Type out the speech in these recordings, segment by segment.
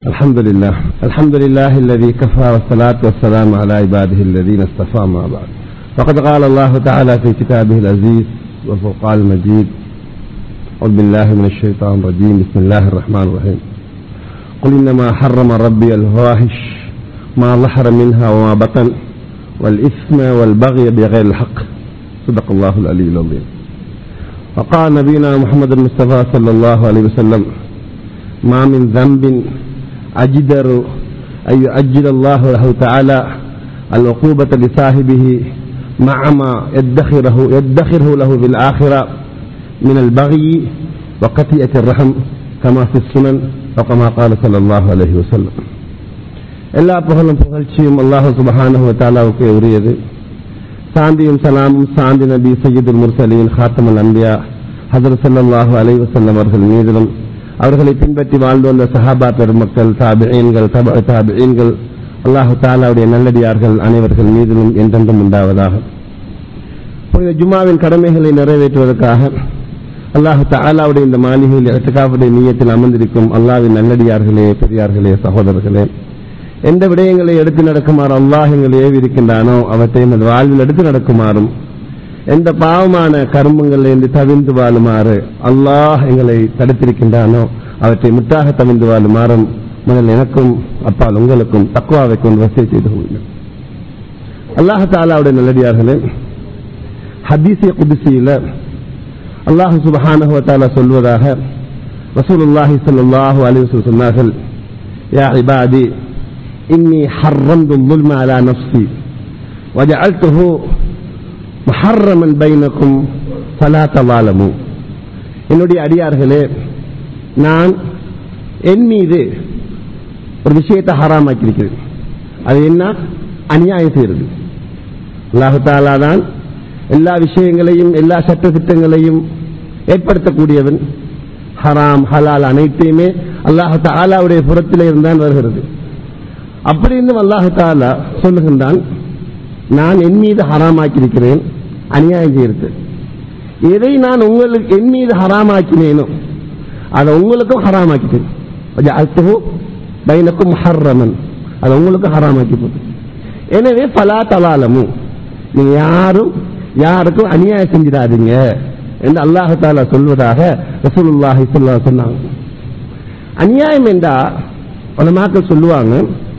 الحمد لله الحمد لله الذي كفى والصلاة والسلام على عباده الذين اصطفى ما بعد فقد قال الله تعالى في كتابه العزيز والفرقان المجيد أعوذ بالله من الشيطان الرجيم بسم الله الرحمن الرحيم قل إنما حرم ربي الفواحش ما ظهر منها وما بطن والإثم والبغي بغير الحق صدق الله العلي العظيم وقال نبينا محمد المصطفى صلى الله عليه وسلم ما من ذنب أجدر أن يؤجل الله له تعالى العقوبة لصاحبه مع ما يدخره يدخره له في الآخرة من البغي وقطيئة الرحم كما في السنن وكما قال صلى الله عليه وسلم எல்லா புகழும் புகழ்ச்சியும் அல்லாஹு சுபஹானஹு தாலாவுக்கு உரியது சாந்தியும் சலாமும் சாந்தி நபி சையீதுல் முர்சலீன் ஹாத்தமுல் அன்பியா ஹதர் சல்லாஹு அலைஹி வஸல்லம் அவர்கள் மீதிலும் அவர்களை பின்பற்றி வாழ்ந்து வந்த சஹாபா பெருமக்கள் தாபியன்கள் தாபியன்கள் அல்லாஹு தாலாவுடைய நல்லடியார்கள் அனைவர்கள் மீதிலும் என்றென்றும் உண்டாவதாக புனித ஜுமாவின் கடமைகளை நிறைவேற்றுவதற்காக அல்லாஹு தாலாவுடைய இந்த மாளிகையில் எட்டக்காவுடைய நீயத்தில் அமர்ந்திருக்கும் அல்லாவின் நல்லடியார்களே பெரியார்களே சகோதரர்களே எந்த விடயங்களை எடுத்து நடக்குமாறு அல்லாஹ் எங்களை ஏவிருக்கின்றானோ அவற்றை எமது வாழ்வில் எடுத்து நடக்குமாறும் எந்த பாவமான கருமங்களில் இருந்து தவிர்ந்து வாழுமாறு அல்லாஹ் எங்களை தடுத்திருக்கின்றானோ அவற்றை முற்றாக தவிர்ந்து வாழுமாறும் முதல் எனக்கும் அப்பால் உங்களுக்கும் தக்குவாவை கொண்டு வசதி செய்து கொள்ளுங்கள் அல்லாஹ் தாலாவுடைய நல்லடியார்களே ஹதீசிய குதிசியில அல்லாஹு சுபஹானஹு தாலா சொல்வதாக ரசூலுல்லாஹி ஸல்லல்லாஹு அலைஹி வஸல்லம் சொன்னார்கள் யா இபாதி இன்னி ஹர்ரம்து الظلم على نفسي وجعلته محرما بينكم فلا تظالموا என்னுடைய அடியார்களே நான் என் மீது ஒரு விஷயத்தை ஹராமாக்கியிருக்கிறேன் அது என்ன அநியாயம் செய்யறது அல்லாஹு தாலா தான் எல்லா விஷயங்களையும் எல்லா சட்ட திட்டங்களையும் ஏற்படுத்தக்கூடியவன் ஹராம் ஹலால் அனைத்தையுமே அல்லாஹு தாலாவுடைய புறத்தில் இருந்தான் வருகிறது அப்படி இருந்தும் அல்லாஹு தாலா சொல்லுகின்றான் நான் என் மீது ஹராமாக்கியிருக்கிறேன் அநியாயம் செய்யறது எதை நான் உங்களுக்கு என் மீது ஹராமாக்கினேனோ அதை உங்களுக்கும் ஹராமாக்கிட்டேன் அத்துஹு பைனக்கும் ஹர்ரமன் அதை உங்களுக்கும் ஹராமாக்கி போட்டு எனவே பலா தலாலமும் நீங்க யாரும் யாருக்கும் அநியாயம் செஞ்சிடாதீங்க என்று அல்லாஹு தாலா சொல்வதாக ரசூலுல்லாஹி சொல்லா சொன்னாங்க அநியாயம் என்றா பல மக்கள் சொல்லுவாங்க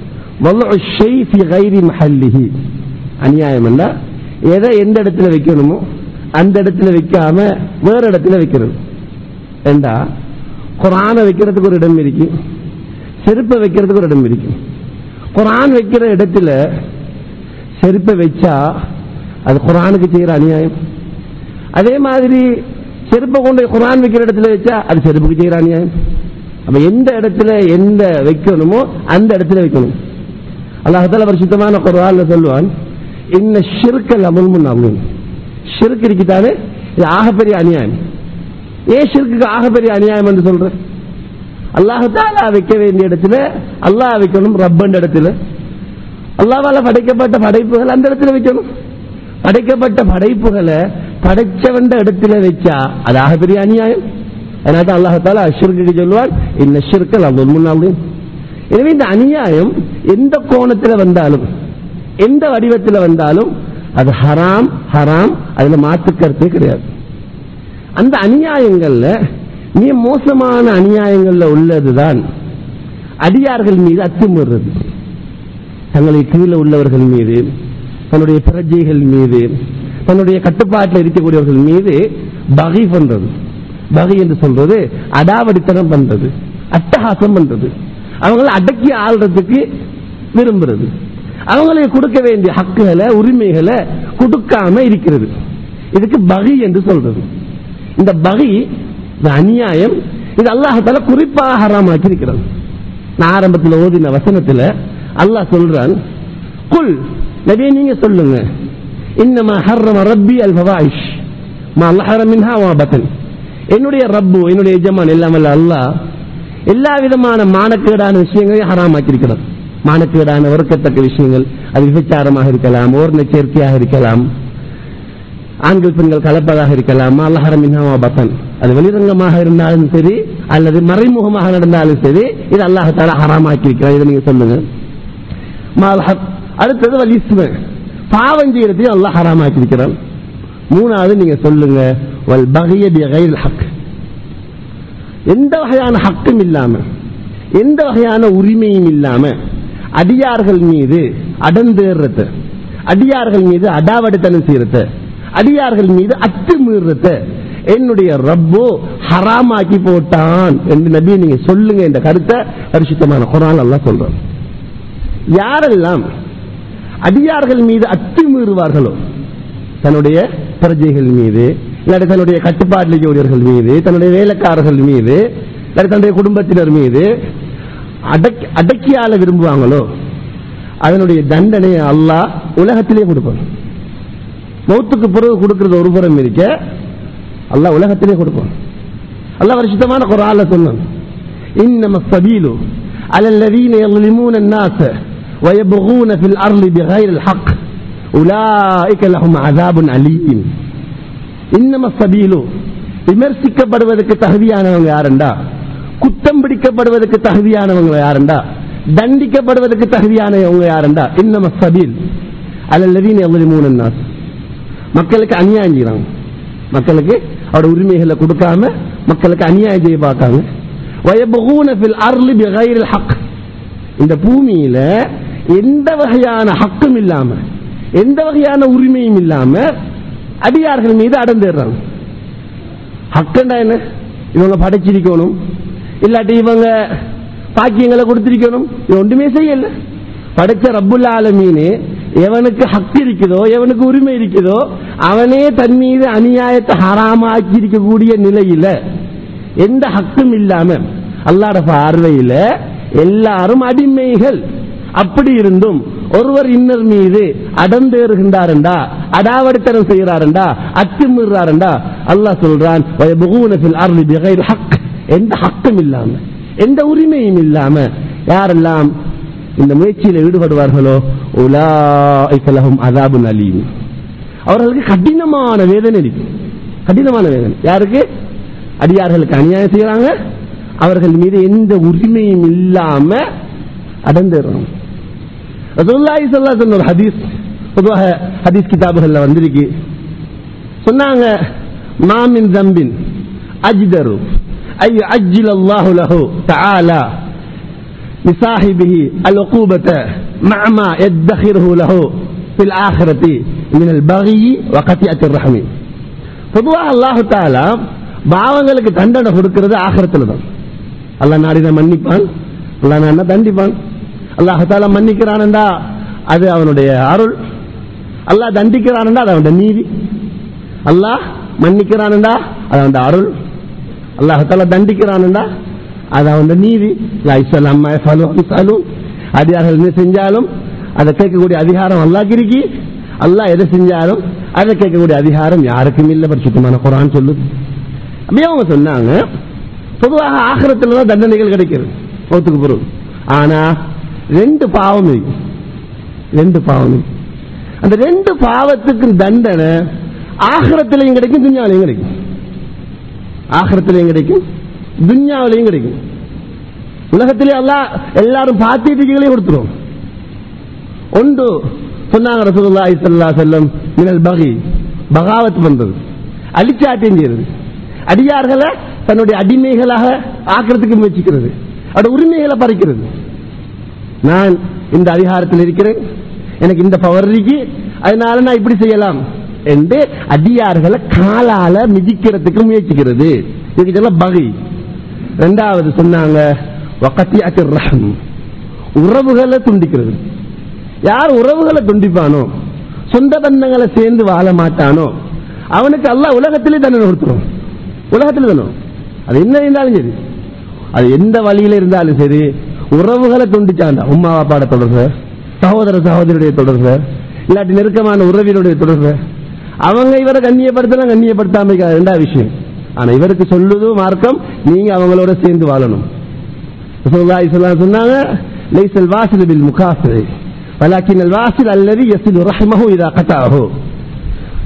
அநியாயம் அல்ல எதை எந்த இடத்துல வைக்கணுமோ அந்த இடத்துல வைக்காம வேற இடத்துல வைக்கிறது ஏண்டா குரான வைக்கிறதுக்கு ஒரு இடம் இருக்கு செருப்பை வைக்கிறதுக்கு ஒரு இடம் இருக்கு குரான் வைக்கிற இடத்துல செருப்பை வச்சா அது குரானுக்கு செய்யற அநியாயம் அதே மாதிரி செருப்பை கொண்டு குரான் வைக்கிற இடத்துல வச்சா அது செருப்புக்கு செய்யற அநியாயம் அப்ப எந்த இடத்துல எந்த வைக்கணுமோ அந்த இடத்துல வைக்கணும் அல்லாஹால பரிசுத்தமான குரான்ல சொல்லுவான் இன்ன ஷிர்கல் அமுல் முன் அமுல் ஷிர்க் இருக்குதானே இது ஆகப்பெரிய அநியாயம் ஏன் ஷிர்க்கு ஆகப்பெரிய அநியாயம் என்று சொல்ற அல்லாஹாலா வைக்க வேண்டிய இடத்துல அல்லாஹ் வைக்கணும் ரப்பன் இடத்துல அல்லாவால படைக்கப்பட்ட படைப்புகள் அந்த இடத்துல வைக்கணும் படைக்கப்பட்ட படைப்புகளை படைச்சவண்ட இடத்துல வச்சா அது ஆகப்பெரிய அநியாயம் அதனால அல்லாஹால ஷிர்க்கு சொல்லுவான் இன்ன ஷிர்கல் அமுல் முன் அமுல் எனவே இந்த அநியாயம் எந்த கோணத்தில் வந்தாலும் எந்த வடிவத்தில் வந்தாலும் அது ஹராம் ஹராம் அதுல மாற்று கருத்தே கிடையாது அந்த அநியாயங்கள்ல மிக மோசமான அநியாயங்கள்ல உள்ளதுதான் அடியார்கள் மீது அத்துமுறது தங்களை கீழே உள்ளவர்கள் மீது தன்னுடைய பிரஜைகள் மீது தன்னுடைய கட்டுப்பாட்டில் இருக்கக்கூடியவர்கள் மீது பகை பண்றது பகை என்று சொல்றது அடாவடித்தனம் பண்றது அட்டகாசம் பண்றது அவங்களை அடக்கி ஆள்றதுக்கு விரும்புறது அவங்களுக்கு கொடுக்க வேண்டிய ஹக்குகளை உரிமைகளை கொடுக்காம இருக்கிறது இதுக்கு பகி என்று சொல்றது இந்த பகி இந்த அநியாயம் இது அல்லாஹால குறிப்பாக ஹராமாக்கி இருக்கிறது நான் ஆரம்பத்தில் ஓதின வசனத்தில் அல்லாஹ் சொல்றான் குல் நபியை நீங்க சொல்லுங்க இன்னமா ஹர்ரம ரப்பி அல் ஃபவாயிஷ் மா அல்லாஹ் மின்ஹா வா பத்தன் என்னுடைய ரப்பு என்னுடைய எஜமான் இல்லாமல் அல்லாஹ் எல்லா விதமான மானக்கேடான விஷயங்களையும் ஹராமாக்கி இருக்கிறார் மானக்கேடான வெறுக்கத்தக்க விஷயங்கள் அது விபச்சாரமாக இருக்கலாம் ஓர்ண சேர்க்கையாக இருக்கலாம் ஆண்கள் பெண்கள் கலப்பதாக இருக்கலாம் அல்லஹரம் மின்ஹாமா பத்தன் அது வெளிரங்கமாக இருந்தாலும் சரி அல்லது மறைமுகமாக நடந்தாலும் சரி இது அல்லாஹால ஹராமாக்கி இருக்கிறார் இதை நீங்க சொல்லுங்க மால்ஹத். அடுத்தது வல் இஸ்ம பாவம் செய்யறதையும் அல்லாஹ் ஹராமாக்கி இருக்கிறான் மூணாவது நீங்க சொல்லுங்க வல் பகிய பிகைரில் ஹக் எந்த வகையான ஹக்கும் இல்லாம எந்த வகையான உரிமையும் இல்லாம அடியார்கள் மீது அடந்தேறது அடியார்கள் மீது அடாவடித்தனம் செய்யறது அடியார்கள் மீது அத்துமீறது என்னுடைய ரப்போ ஹராமாக்கி போட்டான் என்று நபி நீங்க சொல்லுங்க என்ற கருத்தை பரிசுத்தமான குரான் அல்லாஹ் சொல்றான் யாரெல்லாம் அடியார்கள் மீது அத்துமீறுவார்களோ தன்னுடைய பிரஜைகள் மீது இல்லாட்டி தன்னுடைய கட்டுப்பாட்டில் இருக்கக்கூடியவர்கள் மீது தன்னுடைய வேலைக்காரர்கள் மீது இல்லாட்டி தன்னுடைய குடும்பத்தினர் மீது அடக்கி அடக்கியால விரும்புவாங்களோ அதனுடைய தண்டனையை அல்லாஹ் உலகத்திலே கொடுப்பான் மௌத்துக்கு பிறகு கொடுக்கிறது ஒரு புறம் இருக்க அல்லாஹ் உலகத்திலே கொடுப்பான் அல்லாஹ் வருஷத்தமான குரான்ல சொன்னான் இன்னம சபீலு على الذين يظلمون الناس ويبغون في الأرض بغير الحق أولئك لهم عذاب أليم இன்னம சபீலு விமர்சிக்கப்படுவதற்கு தகுதியானவங்க யாருண்டா குத்தம் பிடிக்கப்படுவதற்கு தகுதியானவங்க யாருண்டா தண்டிக்கப்படுவதற்கு தகுதியானவங்க யாருண்டா இன்னம சபீல் அல்லல்லதீன் எவ்வளவு மூணு நாஸ் மக்களுக்கு அநியாயம் செய்யறாங்க மக்களுக்கு அவரோட உரிமைகளை கொடுக்காம மக்களுக்கு அநியாயம் செய்ய பார்க்காங்க வயபகூன ஃபில் அர்லி பிகைரில் ஹக் இந்த பூமியில எந்த வகையான ஹக்கும் இல்லாம எந்த வகையான உரிமையும் இல்லாம அடியார்கள் மீது அடந்துடுறாங்க ஹக்கண்டா என்ன இவங்க படைச்சிருக்கணும் இல்லாட்டி இவங்க பாக்கியங்களை கொடுத்திருக்கணும் இவன் ஒன்றுமே செய்யல படைச்ச ரப்புல் ஆலமீனு எவனுக்கு ஹக்கு இருக்குதோ எவனுக்கு உரிமை இருக்குதோ அவனே தன் மீது அநியாயத்தை ஹராமாக்கி இருக்கக்கூடிய நிலையில எந்த ஹக்கும் இல்லாம அல்லாட பார்வையில எல்லாரும் அடிமைகள் அப்படி இருந்தும் ஒருவர் இன்னர் மீது அடந்தேறுகின்றாருண்டா அடாவடித்தனம் செய்கிறாருண்டா அத்துமீறாருண்டா அல்லாஹ் சொல்றான் வயபுகூன ஃபில் அர்லி பிகைர் ஹக் எந்த ஹக்கும் இல்லாம எந்த உரிமையும் இல்லாம யாரெல்லாம் இந்த முயற்சியில் ஈடுபடுவார்களோ உலாய்கலகும் அதாபுன் அலீம் அவர்களுக்கு கடினமான வேதனை இருக்கு கடினமான வேதனை யாருக்கு அடியார்களுக்கு அநியாயம் செய்யறாங்க அவர்கள் மீது எந்த உரிமையும் இல்லாம அடந்துடுறாங்க ரசூலுல்லாஹி ஸல்லல்லாஹு அலைஹி வஸல்லம் ஒரு ஹதீஸ் பொதுவாக ஹதீஸ் கிதாபுகள்ல வந்திருக்கு சொன்னாங்க மாமின் தம்பின் அஜ்தரு ஐ அஜ்ஜில் அல்லாஹு லஹு தஆலா لصاحبه العقوبة مع ما يدخره له في الآخرة من البغي وقطيعة الرحم பொதுவாக அல்லாஹு தாலா பாவங்களுக்கு தண்டனை கொடுக்கிறது ஆகரத்துல தான் அல்லாஹ் நாடின மன்னிப்பான் அல்லாஹ் நாடின தண்டிப்பான் அல்லாஹு தாலா மன்னிக்கிறானண்டா அது அவனுடைய அருள் அல்லாஹ் தண்டிக்கிறானண்டா அது அவனுடைய நீதி அல்லாஹ் மன்னிக்கிறானண்டா அது அவனுடைய அருள் அல்லாஹு தாலா தண்டிக்கிறானண்டா அது அவனுடைய நீதி அடியார்கள் என்ன செஞ்சாலும் அதை கேட்கக்கூடிய அதிகாரம் அல்லாஹ் இருக்கி அல்லாஹ் எதை செஞ்சாலும் அதை கேட்கக்கூடிய அதிகாரம் யாருக்கும் இல்லை பரிசுத்தமான குரான் சொல்லுது அப்படியே அவங்க சொன்னாங்க பொதுவாக ஆகிரத்துல தான் தண்டனைகள் கிடைக்கிறது மௌத்துக்கு பொருள் ஆனா ரெண்டு பாவம் இருக்கு ரெண்டு பாவம் இருக்கு அந்த ரெண்டு பாவத்துக்கு தண்டனை ஆகிரத்திலையும் கிடைக்கும் துன்யாவிலையும் கிடைக்கும் ஆகிரத்திலையும் கிடைக்கும் துன்யாவிலையும் கிடைக்கும் உலகத்திலே எல்லாம் எல்லாரும் பார்த்துட்டு கொடுத்துரும் ஒன்று சொன்னாங்க ரசூலுல்லாஹி ஸல்லல்லாஹு அலைஹி வஸல்லம் மினல் பகி பகாவத் பண்றது அடிச்சாட்டியம் செய்யறது அடியார்களை தன்னுடைய அடிமைகளாக ஆக்கிறதுக்கு முயற்சிக்கிறது அவருடைய உரிமைகளை பறிக்கிறது நான் இந்த அதிகாரத்தில் இருக்கிறேன் எனக்கு இந்த பவர் இருக்கு அதனால நான் இப்படி செய்யலாம் என்று அடியார்களை காலால மிதிக்கிறதுக்கு முயற்சிக்கிறது இதுக்கு சொல்ல பகை ரெண்டாவது சொன்னாங்க வக்கத்தியாக்கு ரஹம் உறவுகளை துண்டிக்கிறது யார் உறவுகளை துண்டிப்பானோ சொந்த பந்தங்களை சேர்ந்து வாழ மாட்டானோ அவனுக்கு அல்லாஹ் உலகத்திலே தண்டனை கொடுத்துரும் உலகத்தில் தானோ அது என்ன இருந்தாலும் சரி அது எந்த வழியில இருந்தாலும் சரி உறவுகளை துண்டிச்சாண்டா உமா பாப்பாட தொடர்பு சகோதர சகோதரியுடைய தொடர்பு இல்லாட்டி நெருக்கமான உறவினுடைய தொடர்பு அவங்க இவரை கண்ணியப்படுத்தலாம் கண்ணியப்படுத்தாம இருக்காது ரெண்டாவது விஷயம் ஆனா இவருக்கு சொல்லுது மார்க்கம் நீங்க அவங்களோட சேர்ந்து வாழணும் ரசூலுல்லாஹி ஸல்லல்லாஹு அலைஹி வஸல்லம் சொன்னாங்க லைஸல் வாசில் பில் முகாஃபிரி ولكن الواصل الذي يصل رحمه اذا قطعه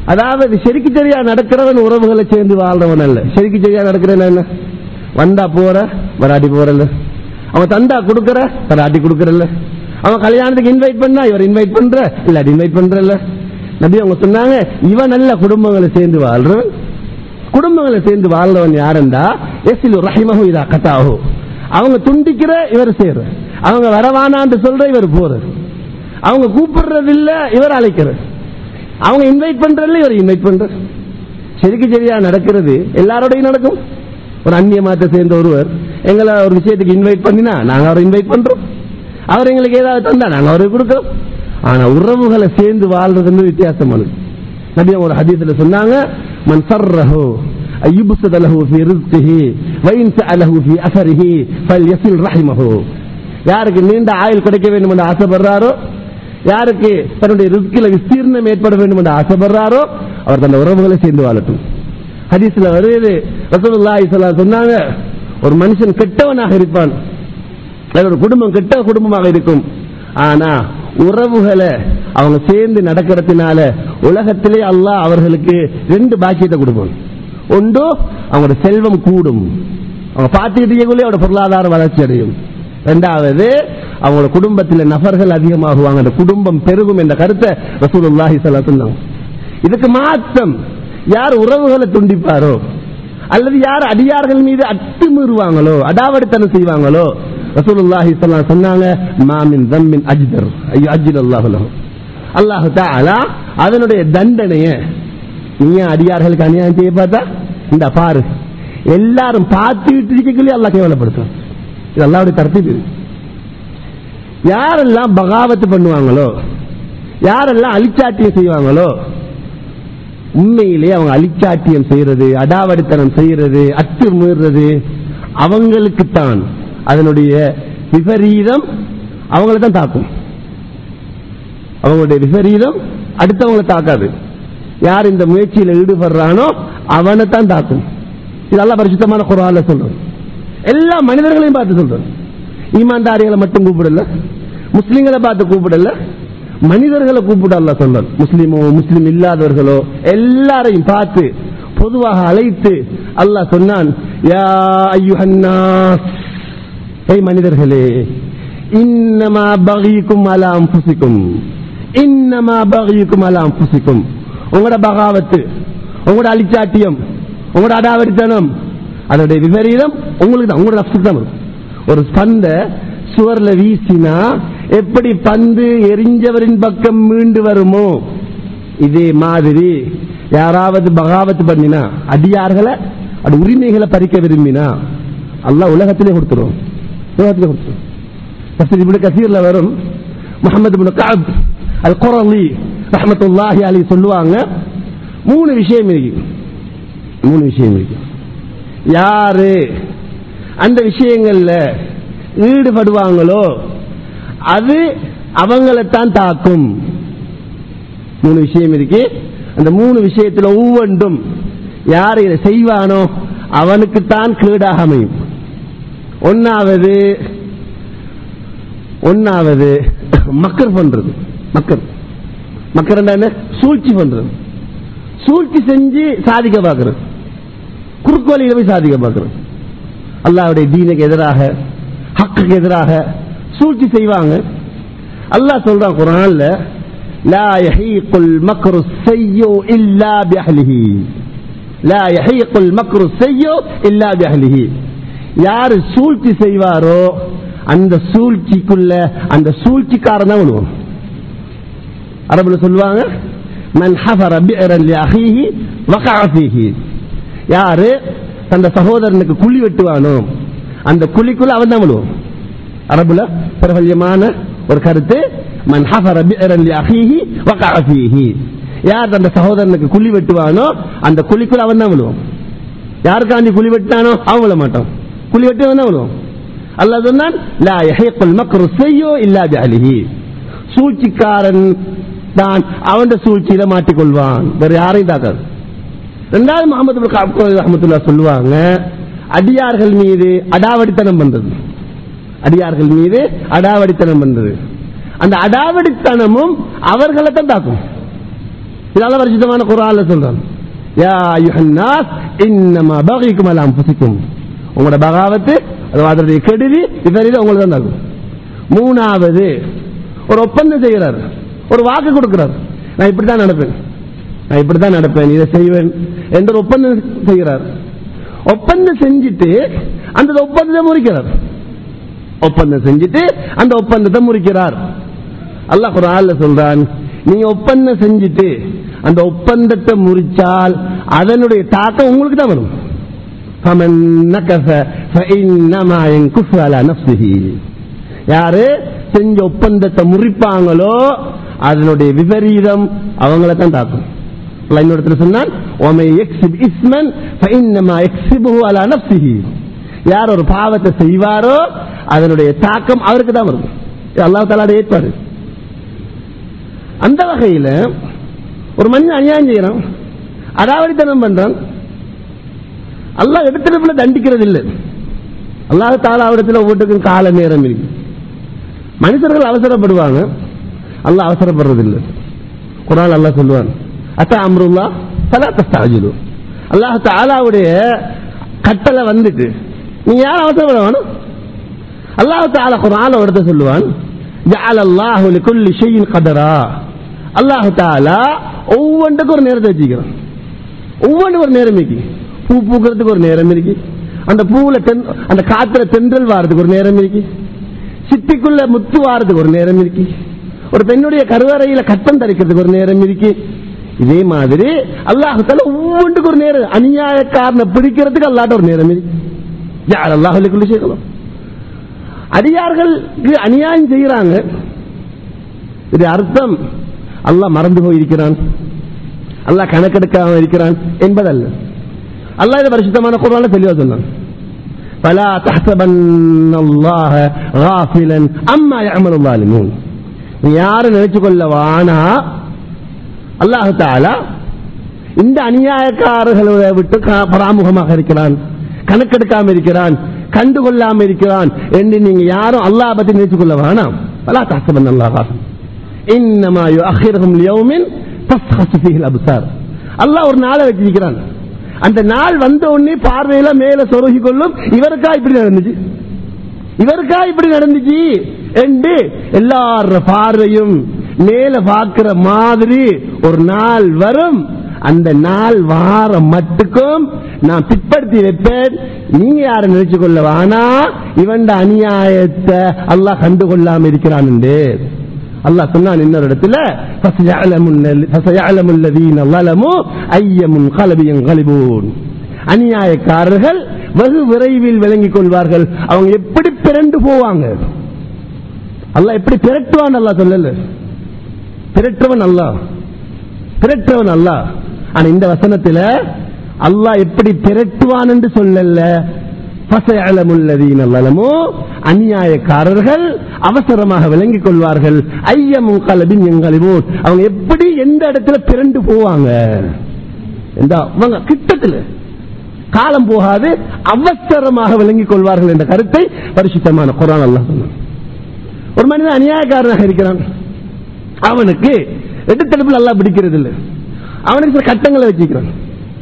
அதாவது செருக்கு சரியா நடக்கிறவன் உறவுகளை சேர்ந்து வாழ்றவன் அல்ல செருக்கு சரியா நடக்கிறவன் என்ன வந்தா போற வராட்டி போறல்ல அவன் தந்தா கொடுக்கற வராட்டி கொடுக்கறல்ல அவன் கல்யாணத்துக்கு இன்வைட் பண்ணா இவர் இன்வைட் பண்ற இல்லாட்டி இன்வைட் பண்றல்ல நபி அவங்க சொன்னாங்க இவன் நல்ல குடும்பங்களை சேர்ந்து வாழ்றவன் குடும்பங்களை சேர்ந்து வாழ்றவன் யாருண்டா எசிலு ரஹிமஹு இதா கத்தாஹு அவங்க துண்டிக்கிற இவர் சேர அவங்க வரவானான்னு சொல்ற இவர் போற அவங்க கூப்பிடுறது இல்ல இவர் அழைக்கிறார் அவங்க இன்வைட் பண்றதுல இவர் இன்வைட் பண்ற சரிக்கு சரியா நடக்கிறது எல்லாரோடையும் நடக்கும் ஒரு அந்நிய மாத்த சேர்ந்த ஒருவர் எங்களை ஒரு விஷயத்துக்கு இன்வைட் பண்ணினா நாங்க அவரை இன்வைட் பண்றோம் அவர் எங்களுக்கு ஏதாவது தந்தா நாங்க அவருக்கு கொடுக்கிறோம் ஆனா உறவுகளை சேர்ந்து வாழ்றதுன்னு வித்தியாசமானது நபி ஒரு ஹதீஸ்ல சொன்னாங்க மன் சர்ரஹு அய்யுப்சத லஹு ஃபீ ரிஸ்கிஹி வ இன் சஅலஹு ஃபீ அஸரிஹி ஃபல்யஸில் ரஹிமஹு யாருக்கு நீண்ட ஆயுள் கிடைக்க வேண்டும் என்று ஆசைப்படுறாரோ யாருக்கு தன்னுடைய ரிஸ்கில விஸ்தீர்ணம் ஏற்பட வேண்டும் என்று ஆசைப்படுறாரோ அவர் தன் உறவுகளை சேர்ந்து வாழட்டும் ஹதீஸ்ல வருது ரசூலுல்லாஹி ஸல்லல்லாஹு சொன்னாங்க ஒரு மனுஷன் கெட்டவனாக இருப்பான் ஒரு குடும்பம் கெட்ட குடும்பமாக இருக்கும் ஆனா உறவுகளை அவங்க சேர்ந்து நடக்கிறதுனால உலகத்திலே அல்லாஹ் அவர்களுக்கு ரெண்டு பாக்கியத்தை கொடுப்பான் ஒன்று அவங்களோட செல்வம் கூடும் அவங்க பார்த்துக்கிட்டே அவரோட பொருளாதார வளர்ச்சி அடையும் ரெண்டாவது அவங்களோட குடும்பத்தில் நபர்கள் அதிகமாகுவாங்க அந்த குடும்பம் பெருகும் என்ற கருத்தை ரசூலுல்லாஹி ஸல்லல்லாஹு சொன்னாங்க இதுக்கு மாற்றம் யார் உறவுகளை துண்டிப்பாரோ அல்லது யார் அடியார்கள் மீது அத்துமீறுவாங்களோ அடாவடித்தனம் செய்வாங்களோ ரசூலுல்லாஹி ஸல்லல்லாஹு சொன்னாங்க மாமின் தம்மின் அஜ்தர் ஐயோ அஜ்ஜில் அல்லாஹ் லஹு அல்லாஹ் தஆலா அதனுடைய தண்டனைய நீ அடியார்களுக்கு அநியாயம் செய்ய பார்த்தா இந்த பாரு எல்லாரும் பார்த்துட்டு இருக்கக்குள்ளே அல்லாஹ் கேவலப்படுத்தும் இது அல்லாவுடைய தரத்து யாரெல்லாம் பகாவத்து பண்ணுவாங்களோ யாரெல்லாம் அலிச்சாட்டியம் செய்வாங்களோ உண்மையிலே அவங்க அலிச்சாட்டியம் செய்யறது அடாவடித்தனம் செய்யறது அத்து மீறுறது அவங்களுக்குத்தான் அதனுடைய விபரீதம் அவங்கள தான் தாக்கும் அவங்களுடைய விபரீதம் அடுத்தவங்களை தாக்காது யார் இந்த முயற்சியில் ஈடுபடுறானோ அவனை தான் தாக்கும் இதெல்லாம் பரிசுத்தமான குரால சொல்றோம் எல்லா மனிதர்களையும் பார்த்து சொல்றோம் ஈமான்தாரிகளை மட்டும் கூப்பிடல முஸ்லிம்களை பார்த்து கூப்பிடல மனிதர்களை கூப்பிட அல்ல சொன்னார் முஸ்லிமோ முஸ்லிம் இல்லாதவர்களோ எல்லாரையும் பார்த்து பொதுவாக அழைத்து அல்லாஹ் சொன்னான் யா ஐயுஹன்னாஸ் ஏய் மனிதர்களே இன்னமா பகிக்கும் அலாம் புசிக்கும் இன்னமா பகிக்கும் அலாம் புசிக்கும் உங்களோட பகாவத்து உங்களோட அலிச்சாட்டியம் உங்களோட அடாவடித்தனம் அதனுடைய விபரீதம் உங்களுக்கு தான் உங்களோட நப்சுக்கு தான் வரும் ஒரு பந்த சுவர்ல வீசினா எப்படி பந்து எரிஞ்சவரின் பக்கம் மீண்டு வருமோ இதே மாதிரி யாராவது பகாவத்து பண்ணினா அடியார்களை அது உரிமைகளை பறிக்க விரும்பினா அல்லாஹ் உலகத்திலே கொடுத்துரும் உலகத்திலே கொடுத்துரும் தஃசீர் இப்னு கசீர்ல வரும் முகமது இப்னு கஅப் அல் குரலி ரஹ்மத்துல்லாஹி அலைஹி சொல்லுவாங்க மூணு விஷயம் இருக்கு மூணு விஷயம் இருக்கு யாரு அந்த விஷயங்கள்ல ஈடுபடுவாங்களோ அது அவங்களைத்தான் தாக்கும் மூணு விஷயம் இருக்கு அந்த மூணு விஷயத்துல ஒவ்வொன்றும் யார் இதை செய்வானோ அவனுக்குத்தான் கேடாக அமையும் ஒன்னாவது ஒன்னாவது மக்கர் பண்றது மக்கர் மக்கர் என்ன சூழ்ச்சி பண்றது சூழ்ச்சி செஞ்சு சாதிக்க பார்க்கறது குறுக்கு வழியில போய் சாதிக்க பார்க்கறது அல்லாவுடைய தீனுக்கு எதிராக ஹக்குக்கு எதிராக சூழ்ச்சி செய்வாங்க அல்லாஹ் சொல்றான் குரான்ல لا يحيق المكر السيء إلا بأهله لا يحيق المكر السيء إلا بأهله யார் சூழ்ச்சி செய்வாரோ அந்த சூழ்ச்சிக்குள்ள அந்த சூழ்ச்சிக்காரன் தான் விழுவோம் அரபுல சொல்லுவாங்க மன் ஹஃபர பிஅரன் லிஅஹீஹி வகஅ ஃபீஹி யாரு தந்த சகோதரனுக்கு குழி வெட்டுவானோ அந்த குழிக்குள்ள அவன் தான் விழுவோம் அரபுல பிரபல்யமான ஒரு கருத்து மன் ஹஃபர பிஅரன் லிஅஹீஹி வகஅ ஃபீஹி யார் தந்த சகோதரனுக்கு குழி வெட்டுவானோ அந்த குழிக்குள்ள அவன் தான் விழுவோம் யாருக்காண்டி குழி வெட்டானோ அவன் விழ மாட்டான் குழி வெட்டி அவன் தான் விழுவோம் அல்லாஹ் சொன்னான் லா யஹீக்குல் மக்ரு செய்யோ இல்லா பிஅலிஹி சூழ்ச்சிக்காரன் தான் அவன் சூழ்ச்சியில மாட்டிக்கொள்வான் வேற யாரையும் தாக்காது ரெண்டாவது முகமது ரஹமத்துல்லா சொல்லுவாங்க அடியார்கள் மீது அடாவடித்தனம் பண்றது அடியார்கள் மீது அடாவடித்தனம் பண்றது அந்த அடாவடித்தனமும் அவர்களை தான் தாக்கும் இதெல்லாம் பரிசுத்தமான குரான்ல சொல்றான் யா அய்யுஹன்னாஸ் இன்னமா பகிக்கும் அலா அன்ஃபுசிக்கும் உங்களோட பகாவத்து அது அதனுடைய கெடுதி விபரீதம் உங்களுக்கு தான் ஆகும் மூணாவது ஒரு ஒப்பந்தம் செய்கிறார் ஒரு வாக்கு கொடுக்கிறார் நான் இப்படி தான் நடப்பேன் நான் இப்படி தான் நடப்பேன் இதை செய்வேன் என்று ஒரு ஒப்பந்தம் செய்கிறார் ஒப்பந்தம் செஞ்சுட்டு அந்த ஒப்பந்தத்தை முறிக்கிறார் ஒப்பந்தம் செஞ்சுட்டு அந்த ஒப்பந்தத்தை முறிக்கிறார் அல்லாஹ் குரான்ல சொல்றான் நீங்க ஒப்பந்தம் செஞ்சுட்டு அந்த ஒப்பந்தத்தை முறிச்சால் அதனுடைய தாக்கம் உங்களுக்கு தான் வரும் فمن نكث فإنما ينكث على نفسه யாரு செஞ்ச ஒப்பந்தத்தை முறிப்பாங்களோ அதனுடைய விபரீதம் அவங்கள தான் தாக்கும் அல்லாஹ் இன்னொரு இடத்துல சொன்னான் "وَمَن يَكْسِبْ إِثْمًا فَإِنَّمَا يَكْسِبُهُ عَلَى نَفْسِهِ யார் ஒரு பாவத்தை செய்வாரோ அதனுடைய தாக்கம் அவருக்கு தான் வரும் இது அல்லாஹ் தாலா ஏற்பாடு அந்த வகையில ஒரு மனிதன் அநியாயம் செய்யறான் அடாவடித்தனம் பண்றான் அல்லாஹ் எடுத்துல தண்டிக்கிறது இல்லை அல்லாஹ் தாலா அவரிடத்துல ஒவ்வொருக்கும் கால நேரம் இருக்கு மனிதர்கள் அவசரப்படுவாங்க அல்லாஹ் அவசரப்படுறது இல்லை குரான் அல்லாஹ் சொல்லுவான் அத்தா அம்ருல்லா தலா தஸ்தாஜிலு அல்லாஹ் தாலாவுடைய கட்டளை வந்துட்டு நீங்க யாரும் அவசரப்பட வேணும் அல்லாஹ் தாலா குரான் ஒருத்த சொல்லுவான் ஜஅல அல்லாஹு லிகுல்லி ஷைஇன் கதரா அல்லாஹ் தாலா ஒவ்வொன்றுக்கும் ஒரு நேரத்தை வச்சுக்கிறான் ஒவ்வொன்றுக்கும் ஒரு நேரம் இருக்கு பூ பூக்கிறதுக்கு ஒரு நேரம் இருக்கு அந்த பூவுல தென் அந்த காத்துல தென்றல் வாரதுக்கு ஒரு நேரம் இருக்கு சிட்டிக்குள்ள முத்து வாரதுக்கு ஒரு நேரம் இருக்கு ஒரு பெண்ணுடைய கருவறையில கட்டம் தரிக்கிறதுக்கு ஒரு நேரம் இருக்கு இதே மாதிரி அல்லாஹால ஒவ்வொன்றுக்கு ஒரு நேரம் அநியாயக்காரனை பிடிக்கிறதுக்கு அல்லாட்ட ஒரு நேரம் இருக்கு யார் அல்லாஹுக்குள்ள சேர்க்கலாம் அடியார்களுக்கு அநியாயம் செய்யறாங்க இது அர்த்தம் அல்லாஹ் மறந்து போயிருக்கிறான் அல்லாஹ் கணக்கெடுக்காம இருக்கிறான் என்பதல்ல அல்லாஹ் இது பரிசுத்தமான குரான தெளிவா சொன்னான் فلا تحسبن الله غافلا عما يعمل الظالمون யாரு நினைச்சு கொள்ள வானா அல்லாஹு தாலா இந்த அநியாயக்காரர்களை விட்டு கா- பராமுகமாக இருக்கிறான் கணக்கெடுக்காம இருக்கிறான் கண்டுகொள்ளாம இருக்கிறான் என்று நீங்க யாரும் அல்லாஹ் பத்தி நினைச்சு கொள்ள வேணாம் பலா தாசபன் அல்லாஹ் இன்னமா யுஅخிருஹும் லியௌமின் தஸ்ஹசு ஃபீஹில் அப்சார் அல்லாஹ் ஒரு நாளை வச்சிருக்கிறான் அந்த நாள் வந்த உடனே பார்வையில மேல சொருகி கொள்ளும் இவருக்கா இப்படி நடந்துச்சு இவருக்கா இப்படி நடந்துச்சு என்று எல்லார பார்வையும் மேல பார்க்கிற மாதிரி ஒரு நாள் வரும் அந்த நாள் வார மட்டுக்கும் நான் பிற்படுத்தி வைப்பேன் நீங்க யார நினைச்சு கொள்ள வானா இவன் அநியாயத்தை அல்லாஹ் கண்டுகொள்ளாம இருக்கிறான் என்று அல்லாஹ் சொன்னான் இன்னொரு இடத்துல فَسَيَعْلَمُ الَّذِينَ ظَلَمُوا أَيَّ مُنْقَلَبٍ يَنقَلِبُونَ அநியாயக்காரர்கள் வெகு விரைவில் விளங்கிக் கொள்வார்கள் அவங்க எப்படி பிறண்டு போவாங்க அல்லாஹ் எப்படி திரட்டுவான் அல்லாஹ் சொல்லல திரட்டுவன் அல்லாஹ் திரட்டுவன் அல்லாஹ் ஆனா இந்த வசனத்துல அல்லாஹ் எப்படி திரட்டுவான் என்று சொல்லல ஃபசயஅலமுல்லதீன ظلموا அநியாயக்காரர்கள் அவசரமாக விளங்கிக் கொள்வார்கள் ஐயமும் கலபின் எங்களிபோன் அவங்க எப்படி எந்த இடத்துல பிறண்டு போவாங்க எந்த அவங்க கிட்டத்தில் காலம் போகாது அவசரமாக விளங்கிக் கொள்வார்கள் என்ற கருத்தை பரிசுத்தமான குரான் அல்லாஹ் சொன்னான் ஒரு மனிதன் அநியாயக்காரனாக இருக்கிறான் அவனுக்கு எடுத்தெடுப்பில் நல்லா பிடிக்கிறது இல்லை அவனுக்கு சில கட்டங்களை வச்சுக்கிறான்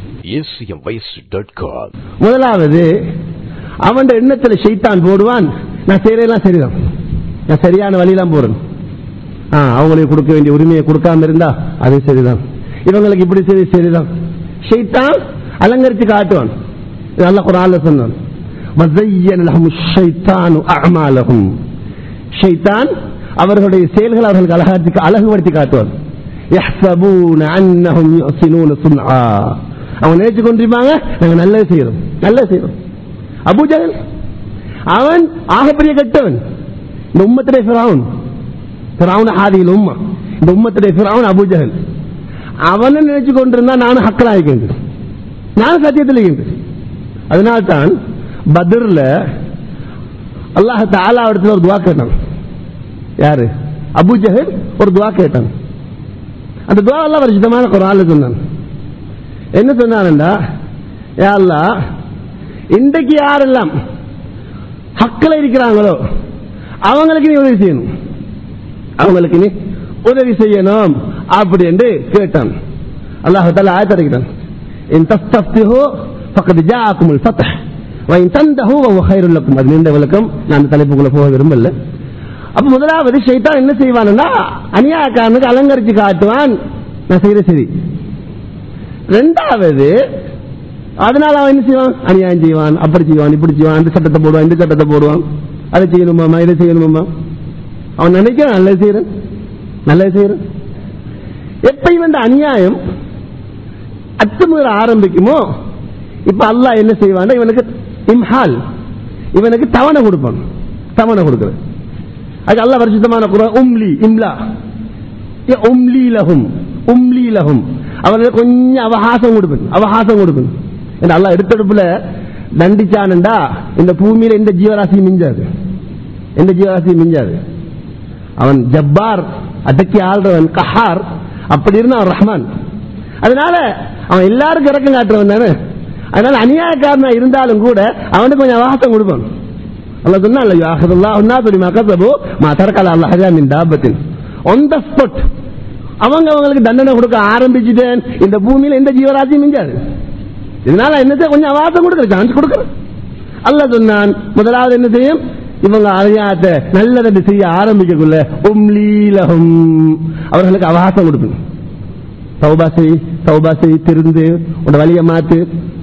acmvoice.com. முதலாவது அவன் எண்ணத்துல ஷைத்தான் போடுவான் நான் செய்யறதெல்லாம் சரிதான் நான் சரியான வழியெல்லாம் போறேன் ஆ, அவங்களுக்கு கொடுக்க வேண்டிய உரிமையை கொடுக்காம இருந்தா அது சரிதான் இவங்களுக்கு இப்படி சரி சரிதான் ஷைத்தான் அலங்கரிச்சு காட்டுவான் இது அல்லாஹ் குர்ஆன்ல சொன்னான் வஸய்யன லஹும் ஷைத்தானு அஅமாலஹும் ஷைத்தான் அவர்களுடைய செயல்கள் அவர்களுக்கு அழகாற்றி அழகுபடுத்தி காட்டுவான் யஹ்சபூன அன்னஹும் யுஹ்சினூன சுன்ஆ அவங்க நினைச்சு கொண்டிருப்பாங்க நாங்க நல்லது செய்யறோம் நல்லது செய்யறோம் அபூஜகல் அவன் ஆகப்பெரிய கெட்டவன் இந்த உம்மத்திலே ஃபிரௌன் ஃபிரௌன் ஆதியில் உம்மா இந்த உம்மத்திலே ஃபிரௌன் அபூஜகல் அவனை நினைச்சு கொண்டிருந்தா நானும் ஹக்கலா இருக்கின்றேன் நானும் சத்தியத்தில் இருக்கின்றேன் அதனால்தான் பத்ர்ல அல்லாஹ் தாலா இடத்துல ஒரு துவா கேட்டான் யாரு அபூஜஹல் ஒரு துவா கேட்டான் அந்த துவா எல்லாம் பரிசுத்தமான குரான்ல சொன்னான் என்ன சொன்னான்டா யா அல்லாஹ் இன்றைக்கு யாரெல்லாம் ஹக்கில் இருக்கிறாங்களோ அவங்களுக்கு நீ உதவி செய்யணும் அவங்களுக்கு நீ உதவி செய்யணும் அப்படி என்று கேட்டான் அல்லாஹ் தஆலா ஆயத் இறக்கிறான் இன் தஸ்தஃப்திஹு ஃபக்கத் ஜாஅக்குமுல் ஃபத்ஹ் வ இன் தந்தஹு வ கைருல் லக்கும் அது நீண்ட விளக்கம் நான் அந்த தலைப்புக்குள்ள போக விரும்பல அப்ப முதலாவது ஷைத்தான் என்ன செய்வான்னா அநியாயக்காரனுக்கு அலங்கரிச்சு காட்டுவான் நான் செய்யற சரி ரெண்டாவது அதனால அவன் என்ன செய்வான் அநியாயம் செய்வான் அப்படி செய்வான் இப்படி செய்வான் அந்த சட்டத்தை போடுவான் இந்த சட்டத்தை போடுவான் அதை செய்யணுமாமா இதை செய்யணுமாமா அவன் நினைக்கிறான் நல்லது செய்யறேன் நல்லது செய்யறேன் எப்ப இவன் இந்த அநியாயம் அத்துமீற ஆரம்பிக்குமோ இப்ப அல்லாஹ் என்ன செய்வான் இவனுக்கு இம்ஹால் இவனுக்கு தவணை கொடுப்பான் தவணை கொடுக்குறது அது அல்லாஹ் பரிசுத்தமான குரான் உம்லி இம்லா ஏ உம்லி லஹும் உம்லி லஹும் அவனுக்கு கொஞ்சம் அவகாசம் கொடுப்பேன் அவகாசம் கொடுப்பேன் ஏன்னா அல்லாஹ் எடுத்தடுப்புல தண்டிச்சானுண்டா இந்த பூமியில எந்த ஜீவராசியும் மிஞ்சாது எந்த ஜீவராசியும் மிஞ்சாது அவன் ஜப்பார் அடக்கி ஆள்றவன் கஹார் அப்படி இருந்தான் அவன் ரஹ்மான் அதனால அவன் எல்லாருக்கும் இறக்கம் காட்டுறவன் தானே அதனால அநியாயக்காரனா இருந்தாலும் கூட அவனுக்கு கொஞ்சம் அவகாசம் கொடுப்பான் அல்லாஹ் சொன்னா அல்ல யாஹதுல்லாஹ் உன்னாதுரி மக்கத்தபு மா தரக்கல அல்லாஹ் ஹஜா மின் தாபத்தின் on the spot அவங்க அவங்களுக்கு தண்டனை கொடுக்க ஆரம்பிச்சுட்டேன் இந்த பூமியில எந்த ஜீவராசியும் மிஞ்சாது இதனால என்ன செய்ய கொஞ்சம் அவாசம் கொடுக்குற சான்ஸ் கொடுக்குற அல்ல சொன்னான் முதலாவது என்ன செய்யும் இவங்க அறியாத நல்லதை செய்ய ஆரம்பிக்கக்குள்ள உம்லீலகம் அவர்களுக்கு அவகாசம் கொடுக்கணும் சௌபா செய் சௌபா செய் திருந்து உட வழியை மாத்து